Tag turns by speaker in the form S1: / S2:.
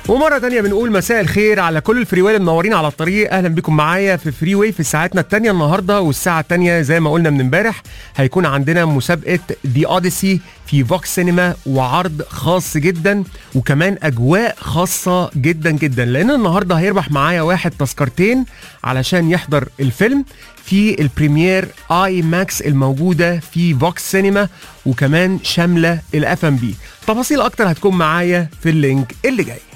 S1: ومرة تانية بنقول مساء الخير على كل الفريوي اللي منورين على الطريق اهلا بكم معايا في فري واي في ساعتنا التانية النهاردة والساعة التانية زي ما قلنا من امبارح هيكون عندنا مسابقة دي اوديسي في فوكس سينما وعرض خاص جدا وكمان اجواء خاصة جدا جدا لان النهاردة هيربح معايا واحد تذكرتين علشان يحضر الفيلم في البريمير اي ماكس الموجودة في فوكس سينما وكمان شاملة الاف ام بي تفاصيل اكتر هتكون معايا في اللينك اللي جاي